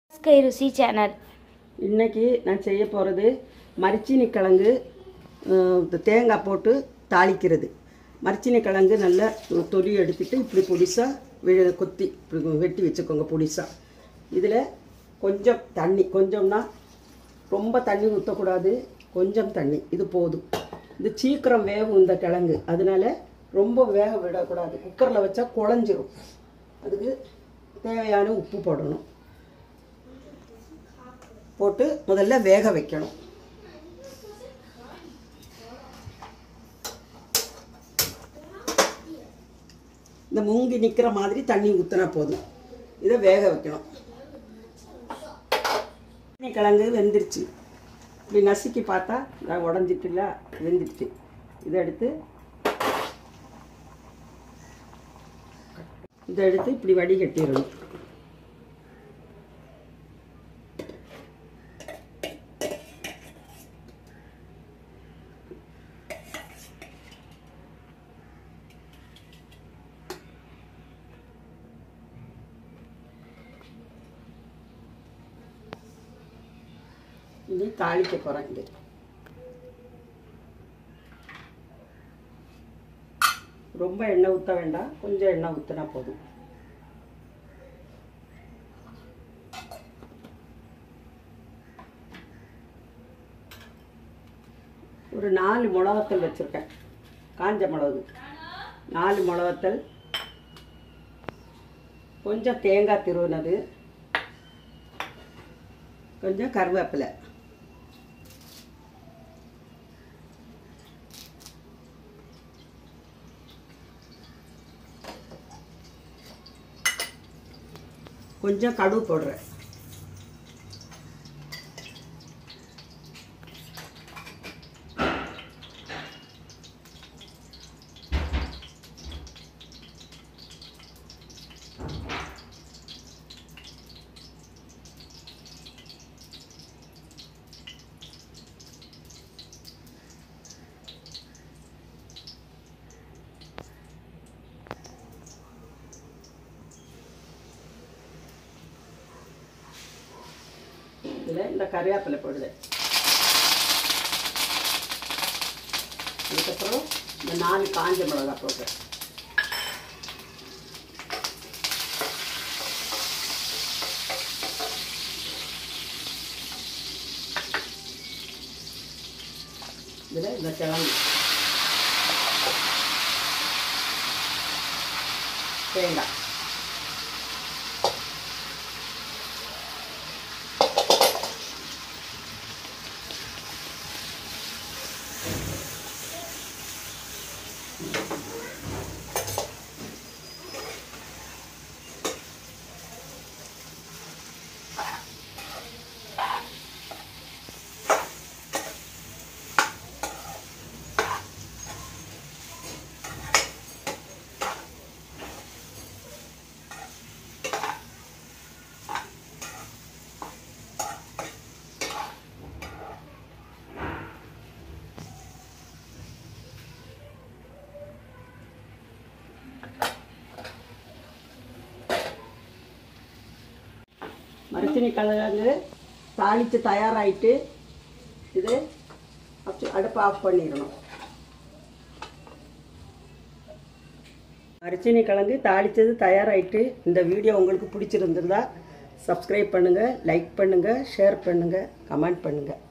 கை ருசி சேனல் இன்னைக்கு நான் செய்ய போகிறது மரிச்சினி கிழங்கு அஹ், தேங்காய் போட்டு தாளிக்கிறது மரிச்சினி கிழங்கு நல்லா தொலி எடுத்துட்டு இப்படி பொடிசாக கொத்தி இப்படி வெட்டி வச்சுக்கோங்க பொடிசாக இதில் கொஞ்சம் தண்ணி கொஞ்சம்னா ரொம்ப தண்ணி ஊற்றக்கூடாது கொஞ்சம் தண்ணி இது போதும் இது சீக்கிரம் வேகும் இந்த கிழங்கு அதனால ரொம்ப வேக விடக்கூடாது குக்கரில் வச்சா குழஞ்சிரும் அதுக்கு தேவையான உப்பு போடணும் போட்டு முதல்ல வேக வைக்கணும் இந்த மூங்கி நிற்கிற மாதிரி தண்ணி ஊற்றினா போதும் இதை வேக வைக்கணும் கிழங்கு வெந்துருச்சு இப்படி நசுக்கி பார்த்தா நான் உடஞ்சிட்டுல வெந்துருச்சு இதை எடுத்து இதை எடுத்து இப்படி வடிகட்டிடணும் இனி தாளிக்க போகிறேன் இது ரொம்ப எண்ணெய் ஊற்ற வேண்டாம் கொஞ்சம் எண்ணெய் ஊற்றினா போதும் ஒரு நாலு மிளகத்தல் வச்சுருக்கேன் காஞ்ச மிளகு நாலு மிளகத்தல் கொஞ்சம் தேங்காய் திருவுனது கொஞ்சம் கருவேப்பிலை கொஞ்சம் கடுகு போடுறேன் இதில் இந்த கருவேப்பிலை போடுது அதுக்கப்புறம் இந்த நாலு காஞ்ச மிளகா போடுறேன் இதில் இந்த கிழங்கு தேங்காய் மரச்சினி கிழங்கு தாளித்து தயாராகிட்டு இது அச்சு- அடுப்பை ஆஃப் பண்ணிடணும் மரச்சினி கிழங்கு தாளித்தது தயாராகிட்டு இந்த வீடியோ உங்களுக்கு பிடிச்சிருந்திருந்தா சப்ஸ்கிரைப் பண்ணுங்கள் லைக் பண்ணுங்கள் ஷேர் பண்ணுங்கள் கமெண்ட் பண்ணுங்கள்